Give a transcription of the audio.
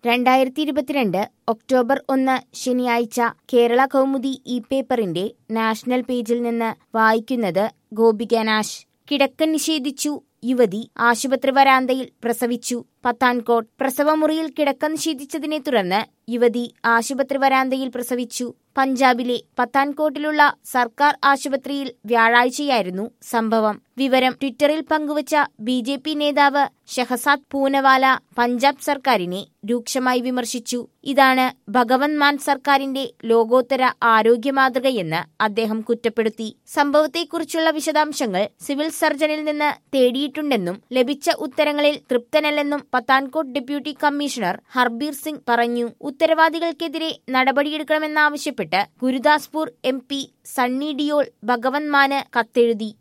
രണ്ടായിരത്തി ഇരുപത്തിരണ്ട് ഒക്ടോബർ ഒന്ന് ശനിയാഴ്ച കേരള കൗമുദി ഇ പേപ്പറിന്റെ നാഷണൽ പേജിൽ നിന്ന് വായിക്കുന്നത് ഗോപിക നാശ് കിടക്കൻ നിഷേധിച്ചു യുവതി ആശുപത്രി വരാന്തയിൽ പ്രസവിച്ചു പത്താൻകോട്ട് പ്രസവമുറിയിൽ കിടക്ക നിഷേധിച്ചതിനെ തുടർന്ന് യുവതി ആശുപത്രി വരാന്തയിൽ പ്രസവിച്ചു പഞ്ചാബിലെ പത്താൻകോട്ടിലുള്ള സർക്കാർ ആശുപത്രിയിൽ വ്യാഴാഴ്ചയായിരുന്നു സംഭവം വിവരം ട്വിറ്ററിൽ പങ്കുവച്ച ബി ജെ പി നേതാവ് ഷഹസാദ് പൂനവാല പഞ്ചാബ് സർക്കാരിനെ രൂക്ഷമായി വിമർശിച്ചു ഇതാണ് ഭഗവന്ത് മാൻ സർക്കാരിന്റെ ലോകോത്തര ആരോഗ്യ മാതൃകയെന്ന് അദ്ദേഹം കുറ്റപ്പെടുത്തി സംഭവത്തെക്കുറിച്ചുള്ള വിശദാംശങ്ങൾ സിവിൽ സർജനിൽ നിന്ന് തേടിയിട്ടുണ്ടെന്നും ലഭിച്ച ഉത്തരങ്ങളിൽ തൃപ്തനല്ലെന്നും പത്താൻകോട്ട് ഡെപ്യൂട്ടി കമ്മീഷണർ ഹർബീർ സിംഗ് പറഞ്ഞു ഉത്തരവാദികൾക്കെതിരെ നടപടിയെടുക്കണമെന്നാവശ്യപ്പെട്ട് ഗുരുദാസ്പൂർ എം പി സണ്ണി ഡിയോൾ ഭഗവന്ത് മാന് കത്തെഴുതി